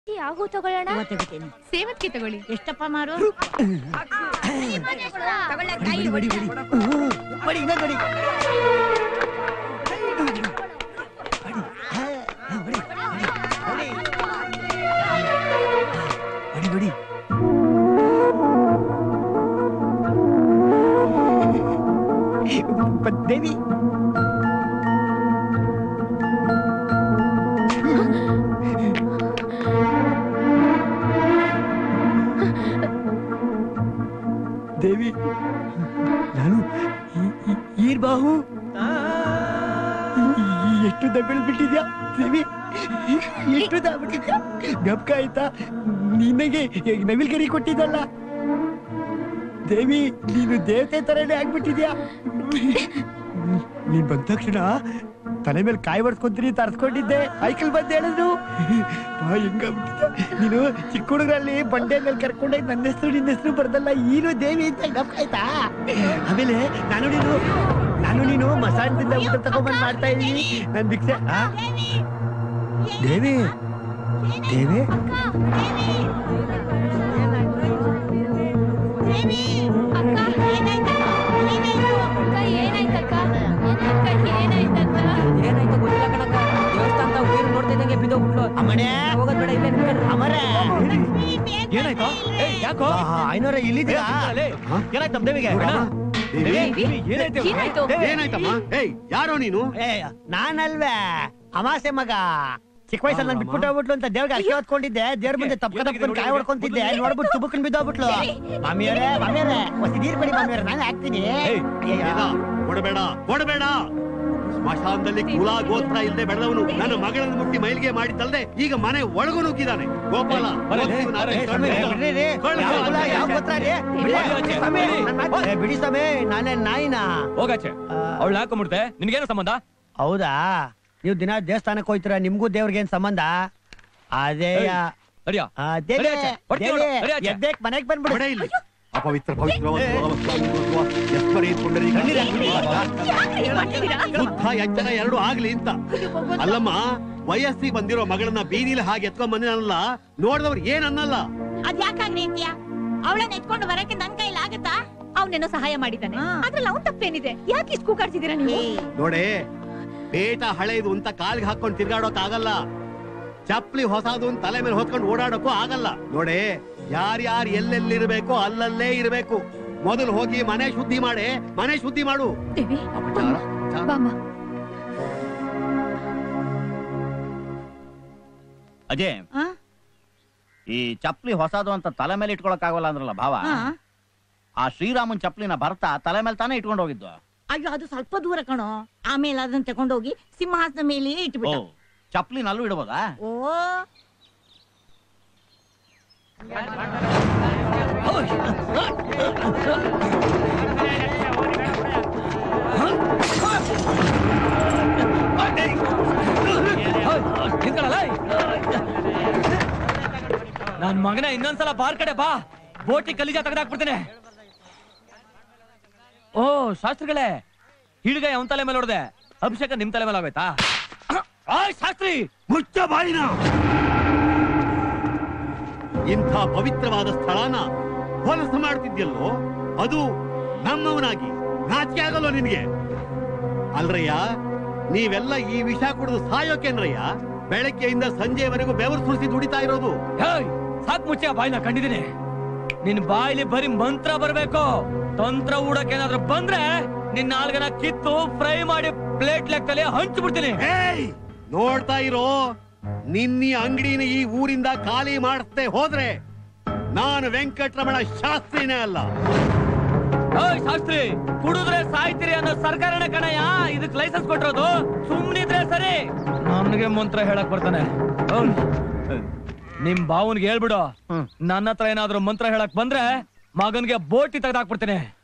ಯಾವ ಹೂ ತಗೊಳ್ಳೋಣ ಹೂವ ತೆಗಿತೀನಿ ಸೇವಂತಿಗೆ ತಗೊಳ್ಳಿ ಎಷ್ಟಪ್ಪ ಮಾರು ತಗೊಳ್ಳೋಣ. ಬಡಿ ಬಡಿ ಬಡಿ ಇನ್ನೊಂದು ಬಡಿ ಬಡಿ ಬಡಿ ದೇವಿ ದೇವಿ ನಾನು ಈ- ಈ- ಈರ್ಬಾಹು ಈ- ಎಷ್ಟು ಬೆಳೆದ್ಬಿಟ್ಟಿದ್ಯಾ ದೇವಿ ಎಷ್ಟು ಬಿಟ್ಟಿದ್ಯಾ ಜ್ಞಾಪಕ ಆಯ್ತಾ ನಿನಗೆ ನವಿಲ್ಗರಿ ಕೊಟ್ಟಿದ್ದಲ್ಲ ದೇವಿ ನೀನು ದೇವತೆ ತರನೇ ಆಗ್ಬಿಟ್ಟಿದ್ಯಾ ನೀನ್ ಬಂದ ತಕ್ಷಣ ತಲೆ ಮೇಲೆ ಕಾಯಿ ಬರ್ಸ್ಕೊಂತೀನಿ ತರ್ಸ್ಕೊಂಡಿದ್ದೆ ಸೈಕಲ್ ಬಂದು ಹೇಳಿದ್ರು ಬಾ ಹೆಂಗಾಗ್ಬಿಟ್ಟಿದ್ದೆ ನೀನು ಚಿಕ್ಕ ಹುಡುಗರಲ್ಲಿ ಬಂಡೆ ಮೇಲೆ ಕರ್ಕೊಂಡೋಗಿ ನನ್ನ ಹೆಸರು ನಿನ್ನ ಹೆಸರು ಬರ್ದಲ್ಲ ಈನು ದೇವಿ ಅಂತ ಜ್ಞಾಪಕ ಆಯ್ತಾ ಆಮೇಲೆ ನಾನು ನೀನು ನಾನು ನೀನು ಮಸಾಲದಿಂದ ಊಟ ತಗೊಂಡ್ಬಂದು ಮಾಡ್ತಾ ಇದೀನಿ ನನ್ ಭಿಕ್ಷೆ ಆ? ದೇವಿ ದೇವಿ ಅಕ್ಕ ಅಕ್ಕ ಏನಾಯ್ತಕ್ಕ ಅಕ್ಕ ಏನಾಯ್ತಕ್ಕ ಏನಾಯ್ತು ಗೊತ್ತಿಲ್ಲ ಕಣಕ್ಕ ದೇವಸ್ಥಾನದ ಉಯಿರು ನೋಡ್ತಾ ಇದ್ದಂಗೆ ಬಿದ್ದೋಗ್ಬಿಟ್ಲು ಅಮ್ಮನೇ ಹೋಗೋದ್ ಬೇಡ ಇಲ್ಲೇ ನಿಂತ್ಕೊಳ್ಳಿ. ಅಮರೇ ಏನಾಯ್ತು ಏಯ್ ಯಾಕೋ ಐನೂರ ಇಲ್ಲಿದ್ದೀರಾ ಅಲೇ, ಏನಾಯ್ತು ನಮ್ ದೇವಿಗೆ ಅಣ್ಣ, ದೇವಿ, ಏನಾಯ್ತು ಏನಾಯ್ತು? ದೇವಿ, ಏನಾಯ್ತಮ್ಮ ಏಯ್ ಯಾರೋ ನೀನು ಏ ನಾನಲ್ವೇ ಅಮಾಸೆ ಮಗ ಚಿಕ್ಕ ವಯಸ್ಸಲ್ಲಿ ನಾನು ಬಿಟ್ಬಿಟ್ಟು ಹೋಗ್ಬಿಟ್ಲು ಅಂತ ದೇವ್ರಿಗೆ ಅಕ್ಕಿ ಹೊತ್ಕೊಂಡಿದ್ದೆ ದೇವ್ರ ಮುಂದೆ ತಪ್ಪ ತಪ್ಕೊಂಡು ಕಾಯಿ ಹೊಡ್ಕೊಂತಿದ್ದೆ ನೋಡ್ಬಿಟ್ಟು ತುಬಕನ್ ಬಿದ್ದೋಗ್ಬಿಟ್ಲು ಮಾಮಿಯವರೇ ಮಾಮಿಯವರೇ ಹೊಸ ನೀರ್ ಕೊಡಿ ಮಾಮಿಯವರೇ ನಾನು ಹಾಕ್ತೀನಿ ಏಯ್, ವೇದ, ಕೊಡಬೇಡ ಕೊಡಬೇಡ ಸ್ಮಶಾನದಲ್ಲಿ ಕುಲ ಗೋತ್ರ ಇಲ್ಲದೆ ಬೆಳೆದವನು ನನ್ನ ಮಗಳನ್ನು ಮುಟ್ಟಿ ಮೈಲಿಗೆ ಮಾಡಿದ್ದಲ್ದೆ ಈಗ ಮನೆ ಒಳಗೂ ನುಗ್ಗಿದ್ದಾನೆ ಗೋಪಾಲ ಬರಲೇ, ಹೋಗ್ತೀವಿ ನಾವು. ಬರಲೇ, ಏ, ಸ್ವಾಮಿ, ಏ, ಬಿಡ್ರಿ ರೀ. ಯಾವ ಕುಲ, ಯಾವ ಗೋತ್ರ ರೀ? ಬಿಡಿ, ಬಿಡಿ ಸ್ವಾಮಿ, ನನ್ ಮಾತು- ಏ, ಬಿಡಿ ಸ್ವಾಮಿ ನಾನೇ ನಾಯಿನಾ ಹೋಗಾಚೆ ಅವಳು ಹಾಕೊಂಡ್ಬಿಡ್ತೆ ನಿನ್ಗೇನು ಸಂಬಂಧ ಹೌದಾ ನೀವು ದಿನ ದೇವಸ್ಥಾನಕ್ಕೆ ಹೋಯ್ತೀರಾ ನಿಮ್ಗೂ ದೇವ್ರಿಗೆ ಏನ್ ಸಂಬಂಧ ಅದೇ ನಡಿಯಾ ಆ, ದೇವಿ, ನಡಿ ಆಚೆ, ಹೊರ್ಟಿ ನೋಡು, ದೇವಿ, ನಡಿ ಆಚೆ. ಎದ್ದೇಕ್ ಮನೆಗ್ ಬಂದ್ಬಿಡು ಕೊಡೆ ಇಲ್ಲಿ ಅಪವಿತ್ರ ಪವಿತ್ರವಾದ ಎಸ್ಪರಿ ಶುದ್ಧ ಎಚ್ಚರ ಎರಡು ಆಗ್ಲಿ ಅಂತ ಅಲ್ಲಮ್ಮ ವಯಸ್ಸಿಗೆ ಬಂದಿರೋ ಮಗಳನ್ನ ಬೀದಿಲಿ ಹಾಗೆ ಎತ್ಕೊಂಡ್ ಬಂದಿನಲ್ಲ ನೋಡಿದವ್ರು ಏನ್ ಅನ್ನಲ್ಲ ಅದ್ ಯಾಕಾಗ್ರಿ ಅಂತೀಯ ಅವಳನ್ನ ಎತ್ಕೊಂಡು ಬರಕ್ಕೆ ನನ್ ಕೈಲಿ ಆಗತ್ತಾ ಅವನೇನೋ ಸಹಾಯ ಮಾಡಿದ್ದಾನೆ ಹಾ. ಅದ್ರಲ್ಲಿ ಅವ್ನ್ ತಪ್ಪೇನಿದೆ ಯಾಕೆ ಇಷ್ಟು ಕೂಗಾಡ್ತಿದ್ದೀರಾ ನೀವು ನೋಡೆ ಪೇಟ ಹಳೆದು ಅಂತ ಕಾಲಿಗೆ ಹಾಕೊಂಡು ತಿರ್ಗಾಡೋಕ್ ಆಗಲ್ಲ ಚಪ್ಲಿ ಹೊಸದು ಅಂತ ತಲೆ ಮೇಲೆ ಹೊತ್ಕೊಂಡು ಓಡಾಡಕ್ಕೂ ಆಗಲ್ಲ ನೋಡೆ ಯಾರ್ಯಾರು ಎಲ್ಲೆಲ್ಲಿರ್ಬೇಕೋ ಅಲ್ಲಲ್ಲೇ ಇರ್ಬೇಕು ಮೊದಲು ಹೋಗಿ ಮನೆ ಶುದ್ಧಿ ಮಾಡೆ ಮನೆ ಶುದ್ಧಿ ಮಾಡು ದೇವಿ ಅಪಚಾರ, ಅಪಚಾರ. ಬಾಮ್ಮ ಅಜಯ್ ಆ? ಈ ಚಪ್ಲಿ ಹೊಸದು ಅಂತ ತಲೆ ಮೇಲೆ ಇಟ್ಕೊಳಕ್ ಆಗಲ್ಲ ಅಂದ್ರಲ್ಲ ಭಾವ ಆ? ಆ ಶ್ರೀರಾಮನ್ ಚಪ್ಲಿನ ಭರ್ತ ತಲೆ ಮೇಲೆ ತಾನೇ ಇಟ್ಕೊಂಡು ಹೋಗಿದ್ದು ಅಯ್ಯೋ ಅದು ಸ್ವಲ್ಪ ದೂರ ಕಣೋ ಆಮೇಲೆ ಅದನ್ನ ತಗೊಂಡೋಗಿ ಸಿಂಹಾಸನ ಮೇಲೆ ಓ ಇಟ್ಬಿಟ್ಟ ಚಪ್ಲಿನಲ್ಲೂ ಇಡ್ಬೋದಾ ಓ ನನ್ ಮಗನ ಇನ್ನೊಂದ್ಸಲ ಬಾರ್ ಕಡೆ ಬಾ ಬೋಟಿ ಕಲಿಜ ತೆಗೆದಾಕ್ಬಿಡ್ತೇನೆ ಓ ಶಾಸ್ತ್ರಿಗಳೇ ಹಿಡ್ಗ ಅವನ್ ತಲೆ ಮೇಲೆ ಹೊಡೆದೆ ಅಭಿಷೇಕ ನಿಮ್ ತಲೆ ಮೇಲೆ ಆಗೋಯ್ತಾ ಆಯ್ ಶಾಸ್ತ್ರಿ ಮುಚ್ಚ ಬಾಯಿನ ಇಂಥ ಪವಿತ್ರವಾದ ಸ್ಥಳನ ಹೊಲಸು ಮಾಡ್ತಿದ್ಯಲ್ಲೋ ಅದು ನಮ್ಮವನಾಗಿ ನಾಚಿಕೆ ಆಗಲ್ಲೋ ನಿನ್ಗೆ ಅಲ್ರಯ್ಯ ನೀವೆಲ್ಲ ಈ ವಿಷ ಕುಡಿದು ಸಾಯೋಕೇನ್ರಯ್ಯ ಬೆಳಗ್ಗೆಯಿಂದ ಸಂಜೆವರೆಗೂ ಬೆವರು ಸುರಿಸಿ ದುಡಿತಾ ಇರೋದು ಹೇಯ್ ಸಾಕ್ ಮುಚ್ಚೆ ಆ ಬಾಯಿನ ಕಂಡಿದ್ದೀನಿ ನಿನ್ ಬಾಯಿಲಿ ಬರೀ ಮಂತ್ರ ಬರ್ಬೇಕು ತಂತ್ರ ಊಡಕ್ ಏನಾದ್ರು ಬಂದ್ರೆ ನಿನ್ನ ನಾಲ್ಗನ ಕಿತ್ತು ಫ್ರೈ ಮಾಡಿ ಪ್ಲೇಟ್ ಲೆಕ್ಕದಲ್ಲಿ ಹಂಚು ಬಿಡ್ತೀನಿ ಏಯ್ ನೋಡ್ತಾ ಇರೋ ನಿನ್ನಿ ಅಂಗಡಿನ ಈ ಊರಿಂದ ಖಾಲಿ ಮಾಡಿಸ್ದೆ ಹೋದ್ರೆ ನಾನು ವೆಂಕಟರಮಣ ಶಾಸ್ತ್ರಿನೇ ಅಲ್ಲ ಓಯ್ ಶಾಸ್ತ್ರಿ ಕುಡಿದ್ರೆ ಸಾಯ್ತೀರಿ ಅನ್ನೋ ಸರ್ಕಾರನೇ ಕಣಯ್ಯ ಇದಕ್ ಲೈಸೆನ್ಸ್ ಕೊಟ್ಟಿರೋದು ಸುಮ್ನಿದ್ರೆ ಸರಿ ನನ್ಗೆ ಮಂತ್ರ ಹೇಳಕ್ ಬರ್ತಾನೆ ಓಯ್, ನಿಮ್ ಬಾವನ್ಗೆ ಹೇಳ್ಬಿಡು ನನ್ನ ಹತ್ರ ಏನಾದ್ರು ಮಂತ್ರ ಹೇಳಕ್ ಬಂದ್ರೆ ಮಗನ್ಗೆ ಬೋಟಿ ತೆಗ್ದಾಕ್ಬಿಡ್ತೀನಿ